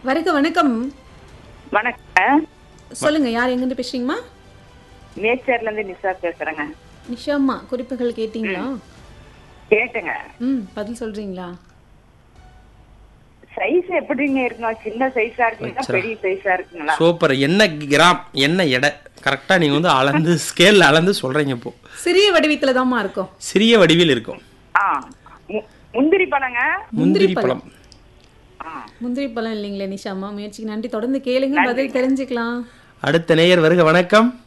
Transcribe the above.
வருக வணக்கம் வணக்கம் சொல்லுங்க யார் எங்கிருந்து பேசுறீங்கம்மா நேச்சர்ல இருந்து நிஷா பேசுறேங்க நிஷாம்மா குறிப்புகள் கேட்டீங்களா கேட்டுங்க ம் பதில் சொல்றீங்களா சைஸ் எப்படிங்க இருக்கும் சின்ன சைஸா இருக்குங்களா பெரிய சைஸா இருக்குங்களா சூப்பர் என்ன கிராம் என்ன எடை கரெக்டா நீங்க வந்து அளந்து ஸ்கேல்ல அளந்து சொல்றீங்க இப்போ சிறிய வடிவத்துல தாம்மா இருக்கும் சிறிய வடிவில் இருக்கும் ஆ மு- முந்திரி பழங்க முந்திரி பழம் ஆ முந்திரி பழம் இல்லைங்களே நிஷாம்மா முயற்சிக்கு நன்றி தொடர்ந்து கேளுங்க பதில் தெரிஞ்சுக்கலாம் அடுத்த நேயர் வருக வணக்கம்